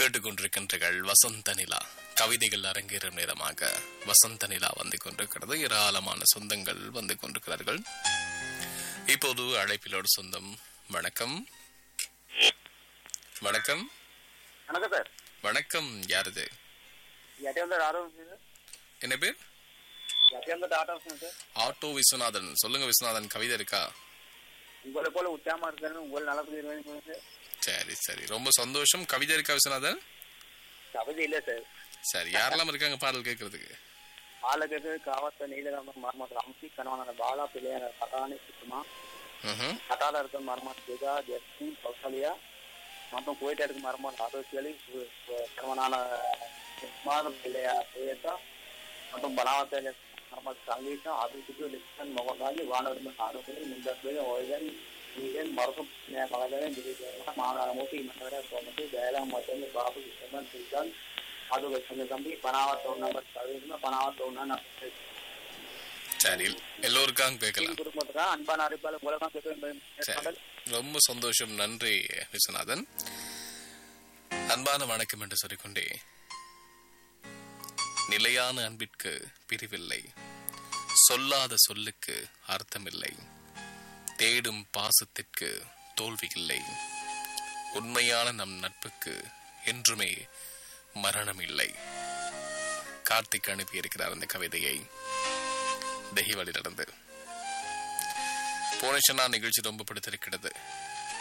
கேட்டுக்கொண்டிருக்கின்றீர்கள் வசந்த நிலா கவிதைகள் அரங்கேறும் நேரமாக வசந்த நிலா வந்து கொண்டிருக்கிறது ஏராளமான சொந்தங்கள் வந்து கொண்டிருக்கிறார்கள் இப்போது அழைப்பிலோடு சொந்தம் வணக்கம் வணக்கம் வணக்கம் சார் வணக்கம் யாரது எட்டையாந்த ஆட்டோ சார் என்ன பேர் எட்டையாந்த ஆட்டோ சார் ஆட்டோ விஸ்வநாதன் சொல்லுங்க விஸ்வநாதன் கவிதை இருக்கா உங்களை போல உச்சாமா இருக்காருன்னு உங்களை நல்லா புரியுது சார் சரி சரி ரொம்ப சந்தோஷம் கவிதை இருக்கா விஸ்வநாதன் கவிதை இல்லை சார் சரி யாரெல்லாம் இருக்காங்க பாடல் கேட்கறதுக்கு ஆலகது காவத்த நீலகாம மர்மத் ராம்சி கணவனான பாலா பிள்ளையான பட்டாணி சுத்தமா ம்ஹும். கட்டால இருக்க மர்மத் ஜெகா ஜஸ்டின் கௌசல்யா மற்றும் குவைட்டா இருக்க மர்மத் ஆதோசியலி கணவனான மாதம் பிள்ளையா சுயேதா மற்றும் பனாவத்த மர்மத் சங்கீதா ஆதித்ய லிப்சன் மொகதாலி வானவர்ம ஆரோக்கியம் முந்தப்பிள்ளை ஓய்தன் நீதன் மருத்துவ மகதன் மாநகரமூர்த்தி மன்னவர கோமதி ஜெயராமத்தன் பாபு கிருஷ்ணன் சுல்தான் அது வச்சங்க தம்பி பனாவத் ஒன்று நம்பர் பதினொன்று பனாவத் ஒன்று சரி எல்லோருக்காக கேட்கலாம் குடும்பத்துக்கு அன்பான அறிவிப்பாளர் உலகம் சரி ரொம்ப சந்தோஷம் நன்றி விஸ்வநாதன் அன்பான வணக்கம் என்று சொல்லிக்கொண்டே நிலையான அன்பிற்கு பிரிவில்லை சொல்லாத சொல்லுக்கு அர்த்தமில்லை தேடும் பாசத்திற்கு தோல்வி இல்லை உண்மையான நம் நட்புக்கு என்றுமே மரணம் இல்லை கார்த்திக் அனுப்பியிருக்கிறார் அந்த கவிதையை தெஹிவழி நடந்து போனேஷனா நிகழ்ச்சி ரொம்ப பிடித்திருக்கிறது